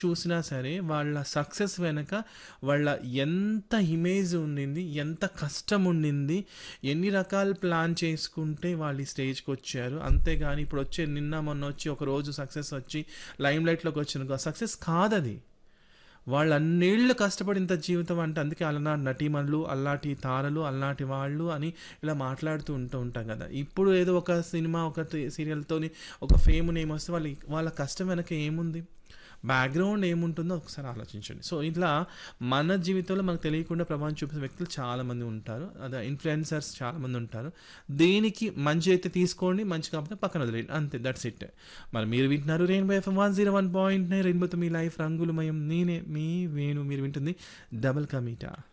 చూసినా సరే వాళ్ళ సక్సెస్ వెనక వాళ్ళ ఎంత ఇమేజ్ ఉండింది, ఎంత కష్టం ఉండింది, ఎన్ని రకాలు ప్లాన్ చేసుకుంటే వాళ్ళు ఈ స్టేజ్‌కి వచ్చారు. అంతేగాని ఇప్పుడు వచ్చే నిన్న మొన్న వచ్చి ఒక రోజు సక్సెస్ వచ్చి లైమ్‌లైట్‌లోకి వచ్చిందనుకో సక్సెస్ కాదది. వాళ్ళు అన్నేళ్ళు కష్టపడి ఇంత జీవితం అంటే అందుకే అలనాటి నటీమణులు, అల్లాటి తారలు, అల్లాటి వాళ్ళు అని ఇలా మాట్లాడుతూ ఉంటూ ఉంటాం కదా! ఇప్పుడు ఏదో ఒక సినిమా, ఒక టి సీరియల్‌తోని ఒక ఫేమ్ నేమ్ వస్తే వాళ్ళ వాళ్ళ కష్టం వెనక ఏముంది? బ్యాక్‌గ్రౌండ్ ఏముంటుందో ఒకసారి ఆలోచించండి. సో, ఇట్లా మన జీవితంలో మనకు తెలియకుండా ప్రభావం చూపిన వ్యక్తులు చాలామంది ఉంటారు. అదే ఇన్‌ఫ్లుయెన్సర్స్ చాలామంది ఉంటారు. దేనికి మంచి అయితే తీసుకోండి, మంచి కాకపోతే పక్కన వదిలేయండి. అంతే దట్స్ ఇట్. మరి మీరు వింటున్నారు రెయిన్బో ఎఫ్ఎం 101.9 రెయిన్బోతో మీ లైఫ్ రంగులమయం. నేనే మీ వేణు. మీరు వింటుంది డబుల్ కా మీటా.